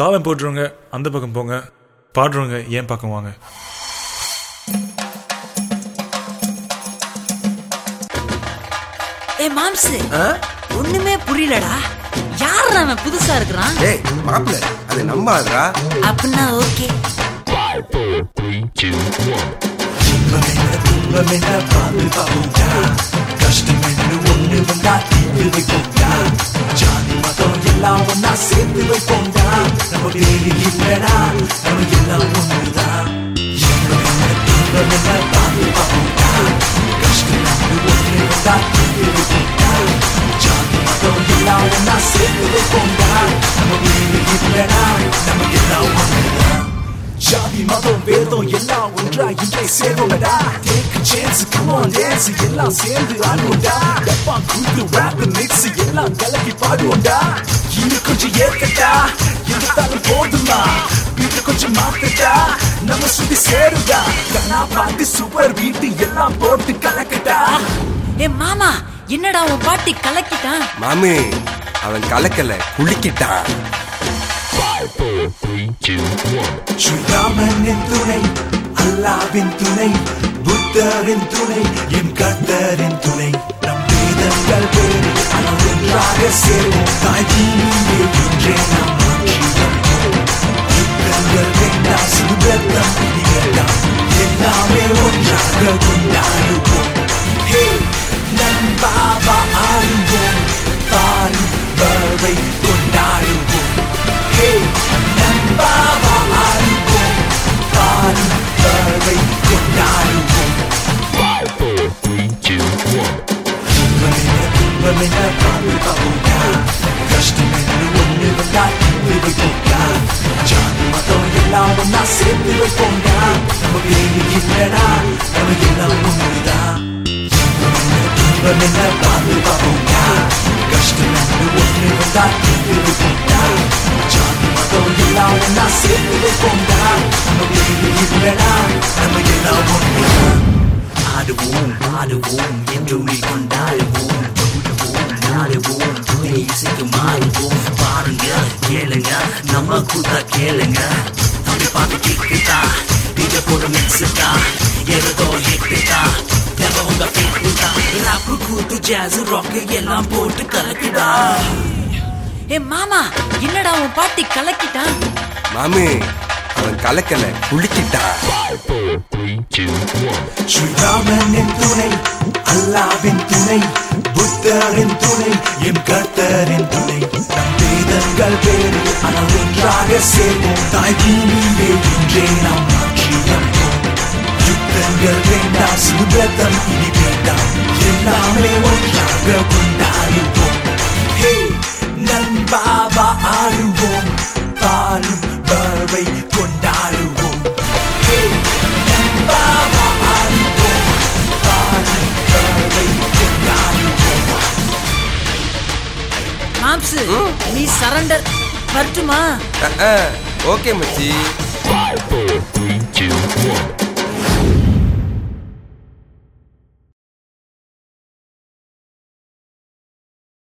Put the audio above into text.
தாளம் போட்டுருங்க அந்த பக்கம் போங்க பாடுறவங்க ஏன் பக்கம் வாங்க ஏ மாம்சு ஒண்ணுமே புரியலடா யார் அவன் புதுசா இருக்கிறான் ஏய் மாப்பிள்ள அது நம்பாதடா அப்படின்னா ஓகே ஜாதி மதம் வேதம் எல்லாம் ஒன்றா இங்கே சேர்வோம்டா take chance come on dance எல்லாம் சேர்ந்து ஆடுவோம்டா டப்பா கூத்து ராப் மிக்ஸ் எல்லாம் கலக்கி பாடுவோம்டா இன்னும் கொஞ்சம் ஏத்தட்டா எதிர்த்தாலும் போதுமா வீட்டு கொஞ்சம் மாத்தட்டா நம்ம சுத்தி சேருதா கண்ணா பாட்டு சூப்பர் வீட்டு எல்லாம் போட்டு கலக்கட்டா ஏ மாமா என்னடா உன் பாட்டி கலக்கிட்டான் மாமி அவன் கலக்கல குளிக்கிட்டான் ஸ்ரீராமனின் துணை அல்லாவின் துணை புத்தரின் துணை என் கர்த்தரின் துணை நம் வேதங்கள் வேறு ஆனால் ஒன்றாக சேர்வோம் தாய் பூமியே ஒன்றே நாம் மாற்றியம் யுத்தங்கள் வேண்டாம் சுதத்தம் இனி வேண்டாம் எல்லாமே ஒன்றாக கொண்டாடுவோம் ஹே நண்பாவா ஆடுவோம் பாரு வாழ்வை கொண்டாடுவோம் ஹே நண்பாவா ஆடுவோம் பாரு வாழ்வை கொண்டாடுவோம் துன்பமென பாரு பாவுகா கஷ்டம் என்று ஒன்று வந்தால் இது போக்கா ஜாதி மதம் எல்லாம் ஒன்னா சேர்த்து வைப்போங்கா நம்ம வேறு இல்லடா நம்ம எல்லாம் ஒன்றுதான் துன்பமென பாரு பாவுகா கஷ்டம் என்று ஒன்று வந்தால் இது போக்கா ஜாதி மதம் எல்லாம் ஒன்னா சேர்த்து வைப்போங்கா நம்ம வேறு இல்லடா நம்ம எல்லாம் ஒன்றுதான் ஆடுவோம் ஆடுவோம் என்று கொண்டாடுவோம் கூடுவோம் நாடுவோம் துணை இசைக்கு மாறுவோம் பாருங்க கேளுங்க நம்ம கூத்தா கேளுங்க தம்பி பாட்டு கேக்குதா டிஜ போட மிக்ஸுதா ஏதோ ஹிட்டுதா தேவை உங்க பேக்குதா ராப்பு கூத்து ஜாஸ் ராக் எல்லாம் போட்டு கலக்குதா ஏ மாமா என்னடா உன் பாட்டி கலக்கிட்டான் மாமி அவன் கலக்கல குளிக்கிட்டான் ஸ்ரீராமனின் துணை அல்லாவின் துணை புத்தரின் துணை என் கர்த்தரின் துணை நம் வேதங்கள் வேறு ஆனால் ஒன்றாக சேர்வோம் தாய் பூமியே ஒன்றே நாம் மாற்றியமைப்போம் யுத்தங்கள் வேண்டாம் சுதத்தம் இனி வேண்டாம் எல்லாமே ஒன்றாக கொண்டாடுவோம் ஹே நண்பாவா ஆடுவோம் பாலும் வாழ்வை கொண்டாடுவோம் ஹே நண்பாவா ஆடுவோம் பாலும் வாழ்வை கொண்டாடுவோம் மாம்சு நீ சரண்டர் வரட்டுமா ஓகே மச்சி